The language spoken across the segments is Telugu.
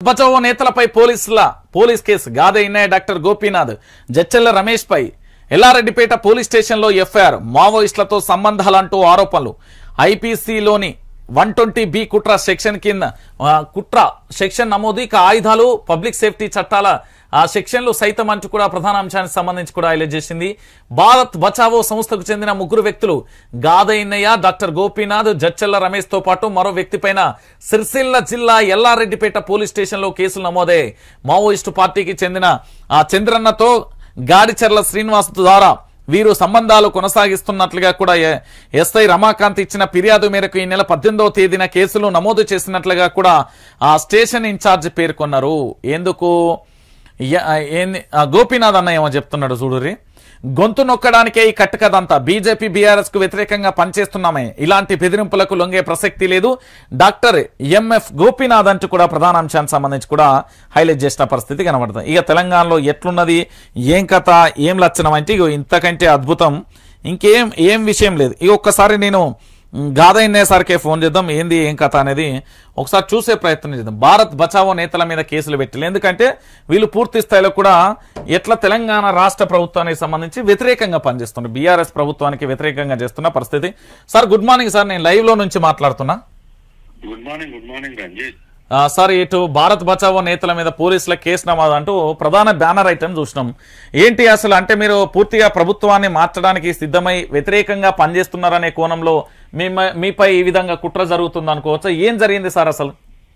బచావో నేతలపై పోలీసుల police case Gade Innaiah doctor Gopinath Jachchella Ramesh పై ఎల్లారెడ్డిపేట పోలీస్ స్టేషన్లో ఎఫ్ఐఆర్ మావోయిస్టులతో సంబంధాలంటూ ఆరోపణలు ఐపీసీలోని వన్ ట్వంటీ బి కుట్ర సెక్షన్ కింద ఆ, కుట్ర సెక్షన్ నమోదు ఇక ఆయుధాలు పబ్లిక్ సేఫ్టీ చట్టాల ఆ సెక్షన్లు సైతం అంటూ కూడా ప్రధాన అంశానికి సంబంధించి కూడా హైలైట్ చేసింది భారత్ బచావో సంస్థకు చెందిన ముగ్గురు వ్యక్తులు గాదయిన్నయ్య డాక్టర్ గోపీనాథ్ జడ్చెల్ల రమేష్ తో పాటు మరో వ్యక్తి పైన సిరిసిల్ల జిల్లా ఎల్లారెడ్డిపేట పోలీస్ స్టేషన్లో కేసులు నమోదయ్యాయి మావోయిస్టు పార్టీకి చెందిన ఆ చంద్రన్నతో గాడిచెర్ల శ్రీనివాస్ ద్వారా వీరు సంబంధాలు కొనసాగిస్తున్నట్లుగా కూడా ఎ- ఎస్ఐ రమాకాంత్ ఇచ్చిన ఫిర్యాదు మేరకు ఈ నెల పద్దెనిమిదవ తేదీన కేసులు నమోదు చేసినట్లుగా కూడా ఆ స్టేషన్ ఇన్ఛార్జ్ పేర్కొన్నారు ఎందుకు య- ఏంది ఆ గోపీనాథ్ అన్న ఏమో చెప్తున్నాడు చూడురి గొంతు నొక్కడానికే ఈ కట్టుకదంతా బీజేపీ బీఆర్ఎస్ కు వ్యతిరేకంగా పనిచేస్తున్నామే ఇలాంటి బెదిరింపులకు లొంగే ప్రసక్తి లేదు డాక్టర్ ఎంఎఫ్ గోపీనాథ్ అంటూ కూడా ప్రధాన అంశానికి సంబంధించి కూడా హైలైట్ చేసిన పరిస్థితి కనబడుతుంది ఇక తెలంగాణలో ఎట్లున్నది ఏం కథ ఏం లక్షణం అంటే ఇగో ఇంతకంటే అద్భుతం ఇంకేం ఏం విషయం లేదు ఇక ఒక్కసారి నేను గాథ ఇన్నేసరికే ఫోన్ చేద్దాం ఏంది ఏం కథ అనేది ఒకసారి చూసే ప్రయత్నం చేద్దాం భారత్ బచావో నేతల మీద కేసులు పెట్టాలి ఎందుకంటే వీళ్ళు పూర్తి స్థాయిలో కూడా ఎట్లా తెలంగాణ రాష్ట్ర ప్రభుత్వానికి సంబంధించి వ్యతిరేకంగా పనిచేస్తున్నారు బీఆర్ఎస్ ప్రభుత్వానికి వ్యతిరేకంగా చేస్తున్న పరిస్థితి సార్ గుడ్ మార్నింగ్ సార్ నేను లైవ్ లో నుంచి మాట్లాడుతున్నా good morning good morning Ranjith ఆ, సార్ ఇటు భారత్ బచావో నేతల మీద పోలీసుల కేసు నమోదు అంటూ ప్రధాన బ్యానర్ ఐటమ్ చూసినాం ఏంటి అసలు అంటే మీరు పూర్తిగా ప్రభుత్వాన్ని మార్చడానికి సిద్ధమై వ్యతిరేకంగా పనిచేస్తున్నారనే కోణంలో మీ మీపై ఈ విధంగా కుట్ర జరుగుతుంది అనుకోవచ్చా ఏం జరిగింది సార్ అసలు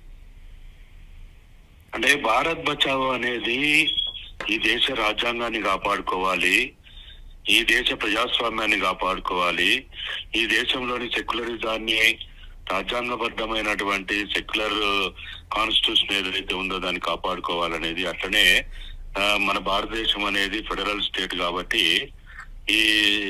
అంటే భారత్ బచావో అనేది ఈ దేశ రాజ్యాంగాన్ని కాపాడుకోవాలి ఈ దేశ ప్రజాస్వామ్యాన్ని కాపాడుకోవాలి ఈ దేశంలోని సెక్యులరిజాన్ని రాజ్యాంగబద్ధమైనటువంటి సెక్యులర్ కాన్స్టిట్యూషన్ ఏదైతే ఉందో దాన్ని కాపాడుకోవాలనేది అట్లనే ఆ, మన భారతదేశం అనేది ఫెడరల్ స్టేట్ కాబట్టి ఈ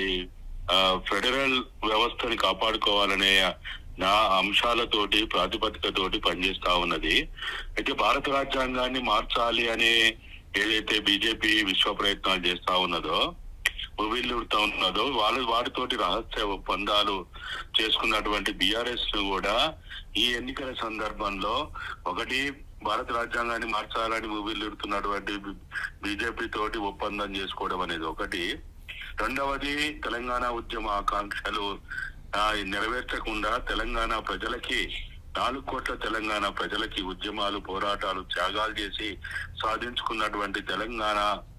ఆ, ఫెడరల్ వ్యవస్థని కాపాడుకోవాలనే నా అంశాలతోటి ప్రాతిపదికతోటి పనిచేస్తా ఉన్నది అయితే భారత రాజ్యాంగాన్ని మార్చాలి అనే ఏదైతే బీజేపీ విశ్వ ప్రయత్నాలు చేస్తా ఉన్నదో ఉవ్విల్లుడుతా ఉన్నదో వాళ్ళ వాటితోటి రహస్య ఒప్పందాలు చేసుకున్నటువంటి బీఆర్ఎస్ ను కూడా ఈ ఎన్నికల సందర్భంలో ఒకటి భారత రాజ్యాంగాన్ని మార్చాలని ఉవ్విల్లుడుతున్నటువంటి బీజేపీ తోటి ఒప్పందం చేసుకోవడం అనేది ఒకటి రెండవది తెలంగాణ ఉద్యమ ఆకాంక్షలు ఆ, నెరవేర్చకుండా తెలంగాణ ప్రజలకి నాలుగు కోట్ల తెలంగాణ ప్రజలకి ఉద్యమాలు పోరాటాలు త్యాగాలు చేసి సాధించుకున్నటువంటి తెలంగాణ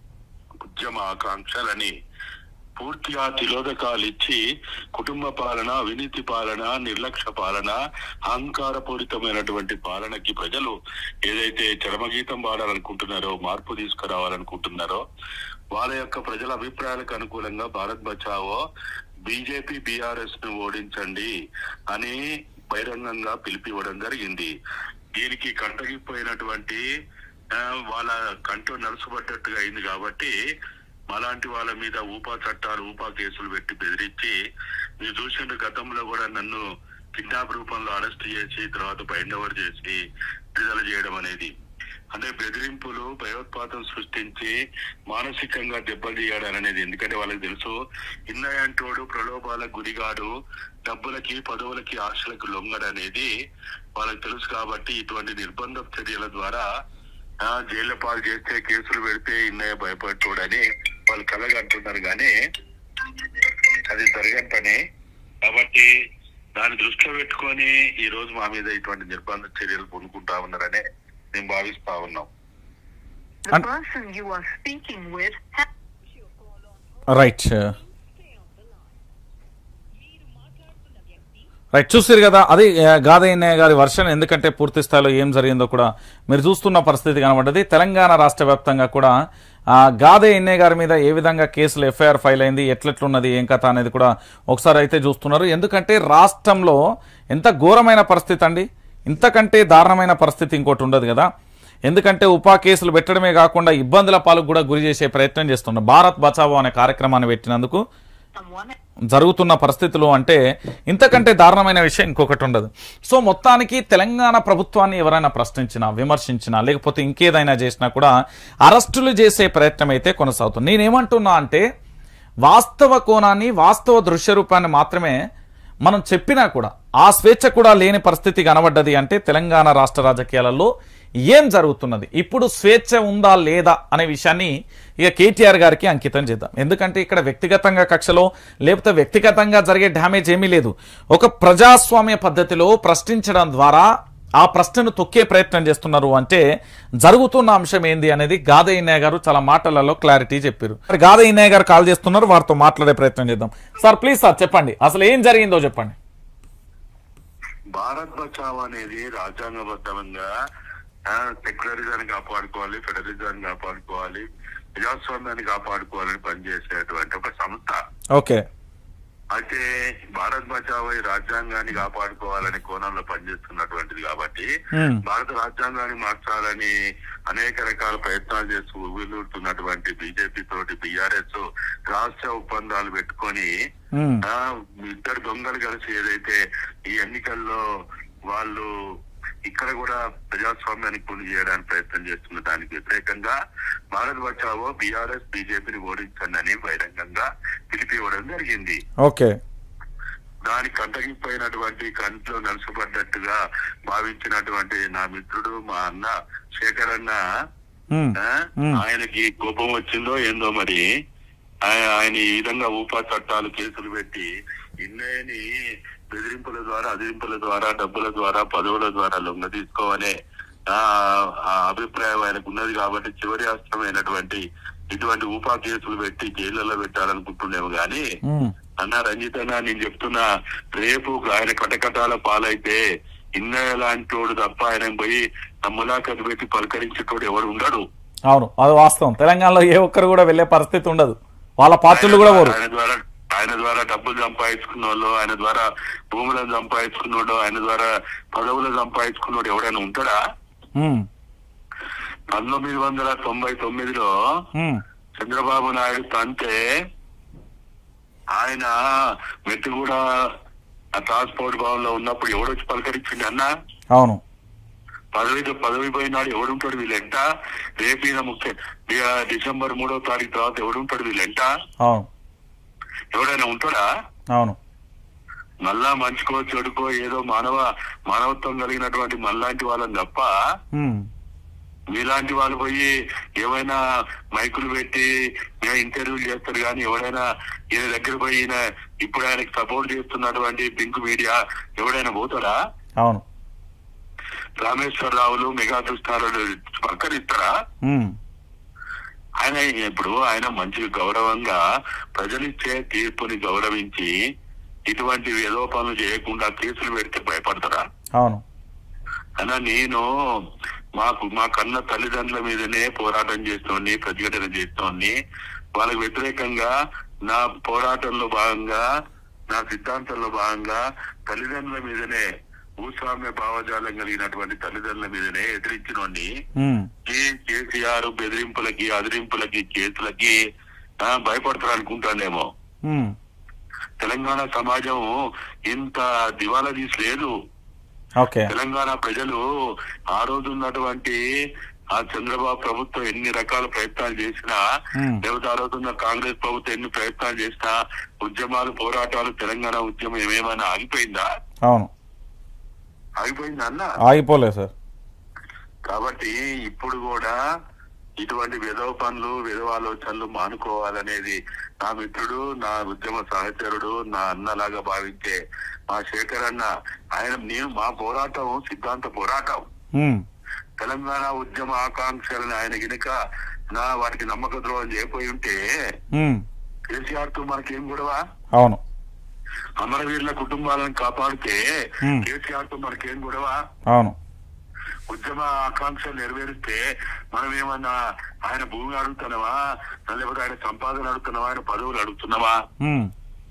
ఉద్యమ ఆకాంక్షలని పూర్తిగా తిలోదకాలు ఇచ్చి కుటుంబ పాలన అవినీతి పాలన నిర్లక్ష్య పాలన అహంకారపూరితమైనటువంటి పాలనకి ప్రజలు ఏదైతే చరమగీతం పాడాలనుకుంటున్నారో మార్పు తీసుకురావాలనుకుంటున్నారో వాళ్ళ యొక్క ప్రజల అభిప్రాయాలకు అనుకూలంగా భారత్ బచావో బీజేపీ బీఆర్ఎస్ ను ఓడించండి అని బహిరంగంగా పిలిపివ్వడం జరిగింది దీనికి కంటగిపోయినటువంటి ఆ, వాళ్ళ కంటూ నలుసుపడ్డట్టుగా అయింది కాబట్టి అలాంటి వాళ్ళ మీద ఊపా చట్టాలు ఊపా కేసులు పెట్టి బెదిరించి మీరు చూసిన గతంలో కూడా నన్ను కిడ్నాప్ రూపంలో అరెస్ట్ చేసి తర్వాత బైండ్ ఓవర్ చేసి విడుదల చేయడం అనేది అంటే బెదిరింపులు భయోత్పాతం సృష్టించి మానసికంగా దెబ్బతీయడం అనేది ఎందుకంటే వాళ్ళకి తెలుసు ఇన్నయంటోడు ప్రలోభాలకు గురిగాడు డబ్బులకి పదవులకి ఆశలకు లొంగడనేది వాళ్ళకి తెలుసు కాబట్టి ఇటువంటి నిర్బంధ చర్యల ద్వారా ఆ, జైళ్ళ పాలు చేస్తే కేసులు పెడితే ఇన్నయ్య భయపడతాడని వాళ్ళు కలగంటున్నారు కానీ అది జరగని పని కాబట్టి దాన్ని దృష్టిలో పెట్టుకొని ఈ రోజు మా మీద ఇటువంటి నిర్బంధ చర్యలు పొందుకుంటా ఉన్నారని మేము భావిస్తా ఉన్నాం The And- person you are speaking with has right right చూసారు కదా అది ఆ, గాదయ్య గారి వర్షన్ ఎందుకంటే పూర్తి స్థాయిలో ఏం జరిగిందో కూడా మీరు చూస్తున్న పరిస్థితి కనబడ్డది తెలంగాణ రాష్ట్ర వ్యాప్తంగా కూడా ఆ, గాదయ్య గారి మీద ఏ విధంగా కేసులు ఎఫ్ఐఆర్ ఫైల్ అయింది ఎట్లెట్లున్నది ఏం కథ అనేది కూడా ఒకసారి అయితే చూస్తున్నారు ఎందుకంటే రాష్ట్రంలో ఎంత ఘోరమైన పరిస్థితి అండి ఇంతకంటే దారుణమైన పరిస్థితి ఇంకోటి ఉండదు కదా ఎందుకంటే ఉపా కేసులు పెట్టడమే కాకుండా ఇబ్బందుల పాలకు కూడా గురి చేసే ప్రయత్నం చేస్తున్నారు భారత్ బచావో అనే కార్యక్రమాన్ని పెట్టినందుకు someone జరుగుతున్న పరిస్థితులు అంటే ఇంతకంటే దారుణమైన విషయం ఇంకొకటి ఉండదు సో మొత్తానికి తెలంగాణ ప్రభుత్వాన్ని ఎవరైనా ప్రశ్నించినా విమర్శించినా లేకపోతే ఇంకేదైనా చేసినా కూడా అరెస్టులు చేసే ప్రయత్నం అయితే కొనసాగుతుంది నేనేమంటున్నా అంటే వాస్తవ కోణాన్ని వాస్తవ దృశ్య రూపాన్ని మాత్రమే మనం చెప్పినా కూడా ఆ స్వేచ్ఛ కూడా లేని పరిస్థితి కనబడ్డది అంటే తెలంగాణ రాష్ట్ర రాజకీయాలలో ఏం జరుగుతున్నది ఇప్పుడు స్వేచ్ఛ ఉందా లేదా అనే విషయాన్ని ఇక కేటీఆర్ గారికి అంకితం చేద్దాం ఎందుకంటే ఇక్కడ వ్యక్తిగతంగా కక్షలో లేకపోతే వ్యక్తిగతంగా జరిగే డ్యామేజ్ ఏమీ లేదు ఒక ప్రజాస్వామ్య పద్ధతిలో ప్రశ్నించడం ద్వారా ఆ ప్రశ్నను తొక్కే ప్రయత్నం చేస్తున్నారు అంటే జరుగుతున్న అంశం ఏంది అనేది గాదయ్యన్నయ్య గారు చాలా మాటలలో క్లారిటీ చెప్పారు మరి గాదయ్యన్నయ్య గారు కాల్ చేస్తున్నారు వారితో మాట్లాడే ప్రయత్నం చేద్దాం సార్ ప్లీజ్ సార్ చెప్పండి అసలు ఏం జరిగిందో చెప్పండి భారత్ బచావ్ అనేది రాజ్యాంగబద్ధంగా ఆ, సెక్యులరిజాన్ని కాపాడుకోవాలి ఫెడరలిజాన్ని కాపాడుకోవాలి ప్రజాస్వామ్యాన్ని కాపాడుకోవాలని పనిచేసేటువంటి ఒక సంస్థ ఓకే అయితే భారత్ బచావ్ ఈ రాజ్యాంగాన్ని కాపాడుకోవాలని కోణంలో పనిచేస్తున్నటువంటిది కాబట్టి Hmm. భారత రాజ్యాంగాన్ని మార్చాలని అనేక రకాల ప్రయత్నాలు చేస్తూ ఉవ్విల్లుతున్నటువంటి బీజేపీ తోటి బీఆర్ఎస్ రాష్ట్ర ఒప్పందాలు పెట్టుకొని ఉమ్, ఆ ఇద్దరు దొంగలు కలిసి ఏదైతే ఈ ఎన్నికల్లో వాళ్ళు ఇక్కడ కూడా ప్రజాస్వామ్యాన్ని కొని చేయడానికి ప్రయత్నం చేస్తున్న దానికి వ్యతిరేకంగా భారత్ బచావో బీఆర్ఎస్ బీజేపీని ఓడించండి అని బహిరంగంగా పిలిపివ్వడం జరిగింది ఓకే దానికి కంటగిపోయినటువంటి కంట్లో నలుసుపడ్డట్టుగా భావించినటువంటి నా మిత్రుడు మా అన్న శేఖర్ అన్న ఉమ్, ఆ, ఉమ్. ఆయనకి కోపం వచ్చిందో ఏందో మరి ఆయ- ఆయన ఈ విధంగా ఊపా చట్టాలు కేసులు పెట్టి ఇన్నయని బెదిరింపుల ద్వారా అదిరింపుల ద్వారా డబ్బుల ద్వారా పదవుల ద్వారా లొంగ తీసుకోవాలే ఆ ఆ అభిప్రాయం ఆయనకు ఉన్నది కాబట్టి చివరి అస్త్రమైనటువంటి ఇటువంటి ఊపా కేసులు పెట్టి జైళ్ళలో పెట్టాలనుకుంటున్నాము గాని ఉమ్, అన్న రంజిత్ అన్న నేను చెప్తున్నా రేపు ఆయన కటకటాల పాలైతే ఇన్నయ్య లాంటి వాడు తప్ప ఆయన పోయి ఆ ములాఖతు పెట్టి పలకరించేటోడు ఎవడు ఉండడు అవును అది వాస్తవం తెలంగాణలో ఏ ఒక్కరు కూడా వెళ్ళే పరిస్థితి ఉండదు వాళ్ళ పార్టీలు కూడా పోరు ఆయన ద్వారా ఆయన ద్వారా డబ్బులు సంపాదించుకున్న వాళ్ళు ఆయన ద్వారా భూములను సంపాదించుకున్నాడు ఆయన ద్వారా పదవులు సంపాదించుకున్నాడు ఎవడైనా ఉంటాడా ఉమ్, పంతొమ్మిది వందల తొంభై తొమ్మిదిలో ఉమ్, చంద్రబాబు నాయుడు తంతే ఆయన మెట్టుగూడ ఆ ట్రాన్స్పోర్ట్ భవన్ లో ఉన్నప్పుడు ఎవడొచ్చి పలకరించింది అన్న అవును పదవి పదవి పోయినాడు ఎవడుంటాడు వీళ్ళెంట రేపు ఈయన ముఖ్య డి- డిసెంబర్ మూడో తారీఖు తర్వాత ఎవడుంటాడు వీళ్ళెంట అవును ఎవడైనా ఉంటాడా అవును మళ్ళా మంచుకో చెడుకో ఏదో మానవ మానవత్వం కలిగినటువంటి మనలాంటి వాళ్ళని తప్ప ఉమ్, మీలాంటి వాళ్ళు పోయి ఏమైనా మైకులు పెట్టి మేము ఇంటర్వ్యూలు చేస్తారు కానీ ఎవడైనా ఈయన దగ్గర పోయి ఈయన ఇప్పుడు ఆయనకి సపోర్ట్ చేస్తున్నటువంటి పింక్ మీడియా ఎవడైనా పోతాడా అవును రామేశ్వరరావులు మెగా కృష్ణారావు పక్కనిస్తారా ఉమ్, ఆయన ఇప్పుడు ఆయన మంచి గౌరవంగా ప్రజలిచ్చే తీర్పుని గౌరవించి ఇటువంటి ఏదో పనులు చేయకుండా కేసులు పెడితే భయపడతారా అవును అన్న నేను మాకు మా కన్న తల్లిదండ్రుల మీదనే పోరాటం చేస్తోంది ప్రతిఘటన చేస్తోంది వాళ్ళకి వ్యతిరేకంగా నా పోరాటంలో భాగంగా నా సిద్ధాంతంలో భాగంగా తల్లిదండ్రుల మీదనే భూస్వామ్య భావజాలం కలిగినటువంటి తల్లిదండ్రుల మీదనే ఎదిరించినోండి ఉమ్, ఈ కేసీఆర్ బెదిరింపులకి అదిరింపులకి కేసులకి ఆ, భయపడతారు అనుకుంటానేమో ఉమ్, తెలంగాణ సమాజం ఇంత దివాలా తీసి లేదు ఓకే తెలంగాణ ప్రజలు ఆ రోజు ఉన్నటువంటి ఆ చంద్రబాబు ప్రభుత్వం ఎన్ని రకాల ప్రయత్నాలు చేసినా Hmm. లేకపోతే ఆ రోజు ఉన్న కాంగ్రెస్ ప్రభుత్వం ఎన్ని ప్రయత్నాలు చేసినా ఉద్యమాలు పోరాటాలు తెలంగాణ ఉద్యమం ఏమేమైనా ఆగిపోయిందా అవును ఆగిపోయిందా అన్న ఆగిపోలేదు సార్ కాబట్టి ఇప్పుడు కూడా ఇటువంటి విధవ పనులు విధవ ఆలోచనలు మానుకోవాలనేది నా మిత్రుడు నా ఉద్యమ సహచరుడు నా అన్నలాగా భావించే మా శేఖర్ అన్న ఆయన నేను మా పోరాటం సిద్ధాంత పోరాటం ఉమ్, తెలంగాణ ఉద్యమ ఆకాంక్షలను ఆయన గినక నా వాటికి నమ్మక ద్రోహం చేయపోయి ఉంటే ఉమ్, కేసీఆర్ తో మనకేం గొడవ అవును అమరవీరుల కుటుంబాలను కాపాడితే Hmm. కేసీఆర్ తో మనకేం గొడవ అవును ఉద్యమ ఆకాంక్షలు నెరవేరిస్తే మనం ఏమన్నా ఆయన భూమి అడుగుతున్నావా లేకపోతే ఆయన సంపాదన అడుగుతున్నావా ఆయన పదవులు అడుగుతున్నావా ఉమ్,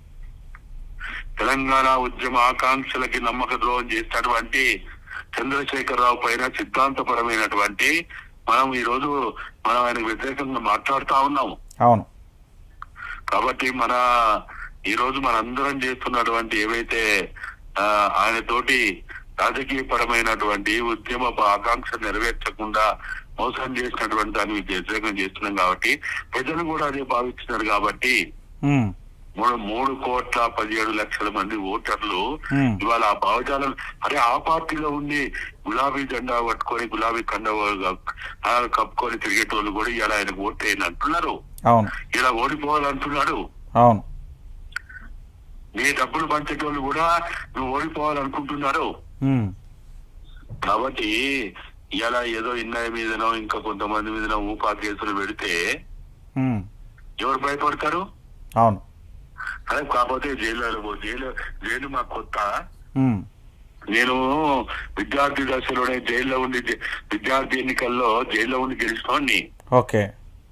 తెలంగాణ ఉద్యమ ఆకాంక్షలకి నమ్మక ద్రోహం చేసినటువంటి చంద్రశేఖరరావు పైన సిద్ధాంతపరమైనటువంటి మనం ఈ రోజు మనం ఆయనకు వ్యతిరేకంగా మాట్లాడుతా ఉన్నాం అవును కాబట్టి మన ఈ రోజు మనందరం చేస్తున్నటువంటి ఏవైతే ఆ, ఆయన తోటి రాజకీయ పరమైనటువంటి ఉద్యమ ఆకాంక్ష నెరవేర్చకుండా మోసం చేసినటువంటి దాన్ని వ్యతిరేకం చేస్తున్నాం కాబట్టి ప్రజలు కూడా అదే భావిస్తున్నారు కాబట్టి ఉమ్, మూడు మూడు కోట్ల పదిహేడు లక్షల మంది ఓటర్లు Hmm. ఇవాళ ఆ భావజాలం అరే ఆ పార్టీలో ఉండి గులాబీ జెండా పట్టుకొని గులాబీ కండ ఆ, కప్పుకొని తిరిగేటోళ్ళు కూడా ఇలా ఆయనకు ఓటేయని అంటున్నారు అవును ఇలా ఓడిపోవాలంటున్నాడు అవును నీ డబ్బులు పంచేటోళ్ళు కూడా నువ్వు ఓడిపోవాలనుకుంటున్నారు ఉమ్, కాబట్టి ఇలా ఏదో ఇన్నయ్య మీదనో ఇంకా కొంతమంది మీదనో ఊపా కేసులు పెడితే ఉమ్, ఎవరు భయపడతారు అవును అదే కాకపోతే జైలు పో- జైలు జైలు మాకు కొత్త ఉమ్, నేను విద్యార్థి దశలోనే జైల్లో ఉండి జై- విద్యార్థి ఎన్నికల్లో జైల్లో ఉండి గెలిచినోడిని ఓకే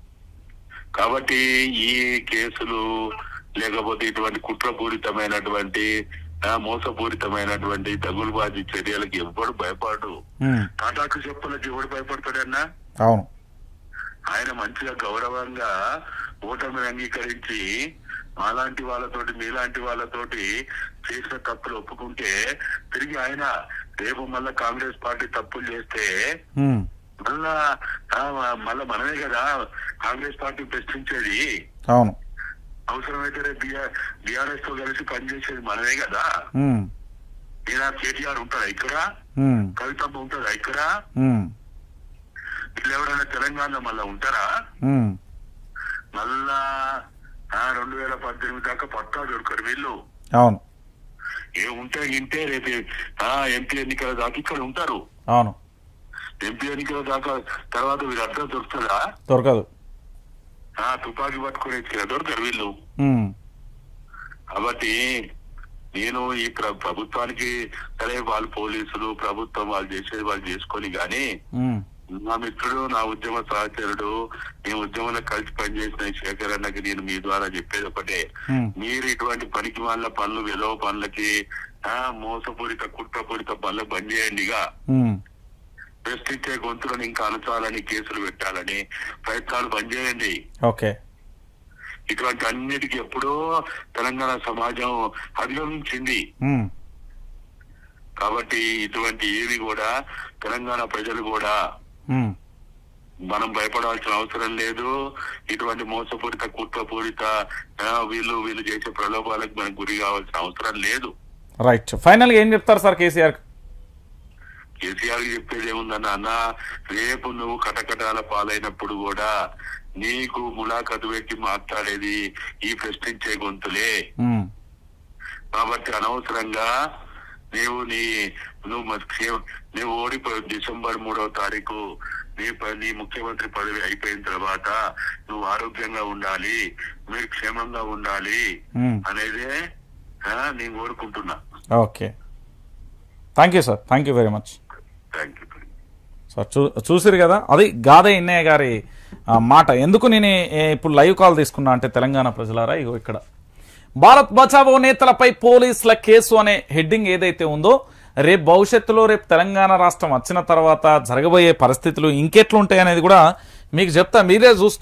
కాబట్టి ఈ కేసులు లేకపోతే ఇటువంటి కుట్రపూరితమైనటువంటి ఆ, మోసపూరితమైనటువంటి దగులుబాజీ చర్యలకు ఎవ్వడు భయపడు ఉమ్, టాటాకు చెప్పులకి ఎవడు భయపడతాడన్నా అవును ఆయన మంచిగా గౌరవంగా ఓటమిని అంగీకరించి మాలాంటి వాళ్ళతోటి మీలాంటి వాళ్ళతోటి చేసిన తప్పులు ఒప్పుకుంటే తిరిగి ఆయన రేపు మళ్ళా కాంగ్రెస్ పార్టీ తప్పులు చేస్తే ఉమ్, మళ్ళా ఆ, మళ్ళా మనమే కదా కాంగ్రెస్ పార్టీ ప్రశ్నించేది అవును అవసరమైతే రేపు బీఆర్ఎస్ తో కలిసి పనిచేసేది మనమే కదా ఉమ్, లేదా కేటీఆర్ ఉంటారా ఇక్కడ ఉమ్, కవితమ్మ ఉంటుందా ఇక్కడ ఉమ్, వీళ్ళు ఎవరైనా తెలంగాణలో మళ్ళా ఉంటారా ఉమ్, మళ్ళా ఆ, రెండు వేల పద్దెనిమిది దాకా పక్కా దొరకరు వీళ్ళు అవును ఏ ఉంటే ఇంటే రేపు ఆ ఎంపీ ఎన్నికల దాకా ఇక్కడ ఉంటారు అవును ఎంపీ ఎన్నికల దాకా తర్వాత వీళ్ళు అర్థం దొరుకుతుందా దొరకదు ఆ తుపాకీ పట్టుకుని ఎత్తుకునే దొరకరు వీళ్ళు ఉమ్, కాబట్టి నేను ఈ ప్ర- ప్రభుత్వానికి సరే వాళ్ళు పోలీసులు ప్రభుత్వం వాళ్ళు చేసేది వాళ్ళు చేసుకొని గాని ఉమ్, నా మిత్రుడు నా ఉద్యమ సహచరుడు నేను ఉద్యమంలో కలిసి పనిచేసిన ఈ శేఖర్ అన్నకి నేను మీ ద్వారా చెప్పేది ఒకటే ఉమ్, మీరు ఇటువంటి పనికి వాళ్ళ పనులు విలువ పనులకి ఆ మోసపూరిత కుట్రపూరిత పనులు బంద్ చేయండిగా ఉమ్, ప్రశ్నించే గొంతులను ఇంకా అణచాలని కేసులు పెట్టాలని ప్రయత్నాలు బంద్ చేయండి ఓకే ఇటువంటి అన్నిటికీ ఎప్పుడో తెలంగాణ సమాజం అధిగమించింది ఉమ్, కాబట్టి ఇటువంటి ఏవి కూడా తెలంగాణ ప్రజలు కూడా ఉమ్, మనం భయపడాల్సిన అవసరం లేదు ఇటువంటి మోసపూరిత కుట్రపూరిత ఆ, వీళ్ళు వీళ్ళు చేసే ప్రలోభాలకు మనం గురి కావాల్సిన అవసరం లేదు రైట్ ఫైనల్గా ఏం చెప్తారు సార్ కేసీఆర్ కేసీఆర్ కి చెప్పేది ఏముందన్న అన్న రేపు నువ్వు కటకటాల పాలైనప్పుడు కూడా నీకు ములాఖతు పెట్టి మాట్లాడేది ఈ ప్రశ్నించే గొంతులే ఉమ్, కాబట్టి అనవసరంగా నీవు నీ నువ్వు మ- క్షే- నువ్వు ఓడిపోయి డిసెంబర్ మూడవ తారీఖు నీ ప- నీ ముఖ్యమంత్రి పదవి అయిపోయిన తర్వాత నువ్వు ఆరోగ్యంగా ఉండాలి మీరు క్షేమంగా ఉండాలి ఉమ్, అనేదే ఆ, నేను కోరుకుంటున్నా okay thank you sir thank you very much thank you sir చూ చూసిరు కదా అది గాదే ఇన్నయ్య గారి ఆ, మాట ఎందుకు నేను ఏ- ఇప్పుడు లైవ్ కాల్ తీసుకున్నా అంటే తెలంగాణ ప్రజలారా ఇగో ఇక్కడ భారత్ బచావో నేతలపై పోలీసుల కేసు అనే హెడ్డింగ్ ఏదైతే ఉందో రేపు భవిష్యత్తులో రేపు తెలంగాణ రాష్ట్రం వచ్చిన తర్వాత జరగబోయే పరిస్థితులు ఇంకెట్లుంటాయి అనేది కూడా మీకు చెప్తా మీరే చూస్తూ